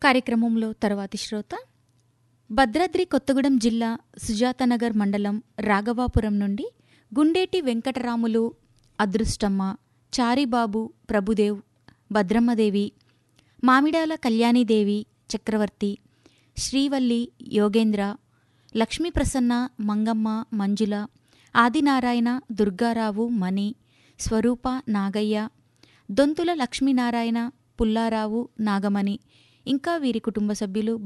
కార్యక్రమంలో తర్వాతి శ్రోత భద్రాద్రి కొత్తగూడెం జిల్లా సుజాతనగర్ మండలం రాఘవాపురం నుండి గుండేటి వెంకటరాములు అదృష్టమ్మ చారిబాబు ప్రభుదేవ్ భద్రమ్మదేవి మామిడాల కళ్యాణీదేవి చక్రవర్తి శ్రీవల్లి యోగేంద్ర లక్ష్మీప్రసన్న మంగమ్మ మంజుల ఆదినారాయణ దుర్గారావు మణి స్వరూప నాగయ్య దొంతుల లక్ష్మీనారాయణ పుల్లారావు నాగమణి ఇంకా వీరి కుటుంబ సభ్యులు